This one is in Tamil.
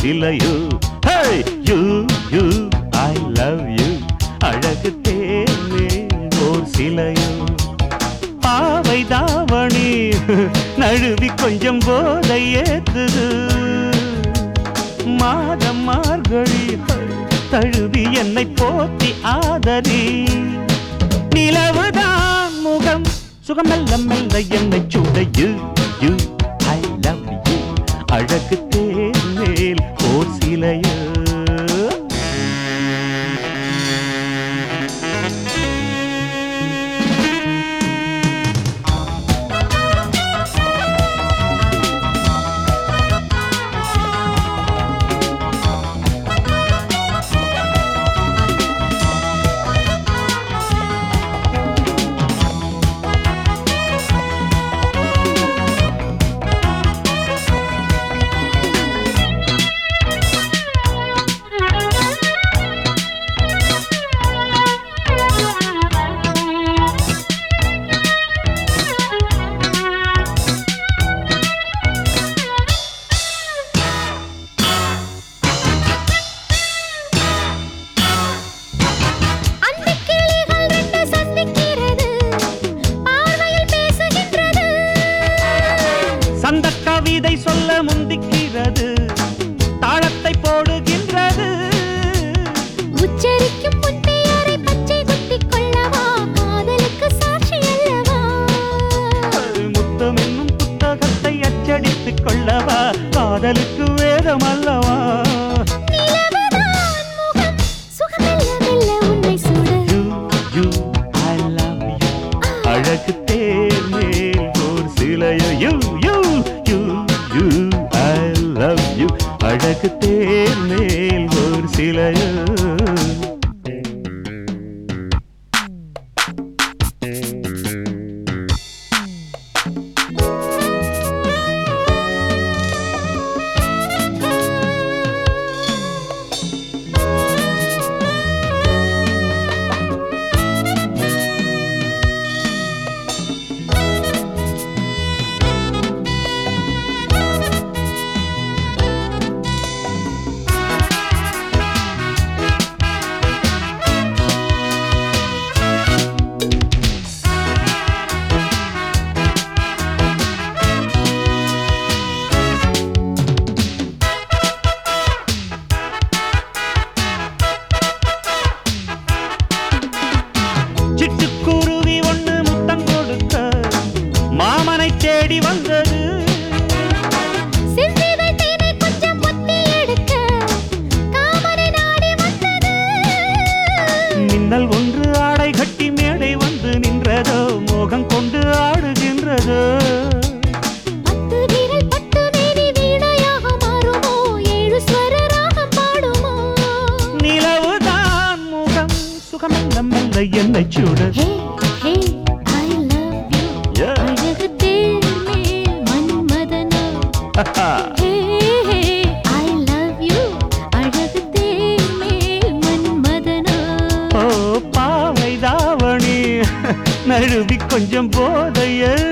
சிலையோ hey you you I love you அழகு தேனே ஓர் சிலையோ பாவை தாவணி நழுவி கொஞ்சம் போதை ஏத்துது மாதம் மார்கழி தழுவி என்னை போத்தி ஆதரி நிலவுதான் முகம் சுகம் மெல்ல மெல்ல என்னை சுட you you I love you அழகு தேர்மேல் ஓர் சிலையோ அந்த கிளிகள் ரெண்டு சந்திக்கிறது பார்வையில் பேசுகின்றது சந்த கவிதை சொல்ல முந்திக்கிறது தாளத்தை போடுகின்றது உச்சரிக்கும் முன் பெயரை பச்சை குத்திக் கொள்ளவா காதலுக்கு சாட்சி அல்லவா முத்தம் என்னும் புத்தகத்தை அச்சடித்துக் கொள்ளவா காதலுக்கு வேதம் அல்லவா நிலவுதான் முகம் சுகமெல்ல மெல்ல உன்னை சுட you you I love you அழகு தேர் மேல் ஓர் சிலையோ you you you you I love you அழகு தேர் மேல் ஓர் சிலையோ சிட்டுக்குருவி ஒண்ணு முத்தம் கொடுக்க மாமனை தேடி வந்தது சிந்திவை தேனை கொஞ்சம் ஒத்தி எடுக்க காமனை நாடி வந்தது மின்னல் ஒன்று ஆடை கட்டி மேடை வந்து நின்றதோ மோகம் கொண்டு ஆடுகின்றதோ பத்து விரல் பட்டு மேனி வீணையாக மாறுமோ ஏழு ஸ்வர ராகம் பாடுமோ நிலவுதான் முகம் சுகமெல்ல மெல்ல என்னை சுட hey hey I love you Yeah. அழகு தேர்மேல் மன்மதனா ஹே ஹே ஐ லவ் யூ அழகு தேர்மேல் மன்மதனா ஓ பாவை தாவணி நழுவி கொஞ்சம் போதைய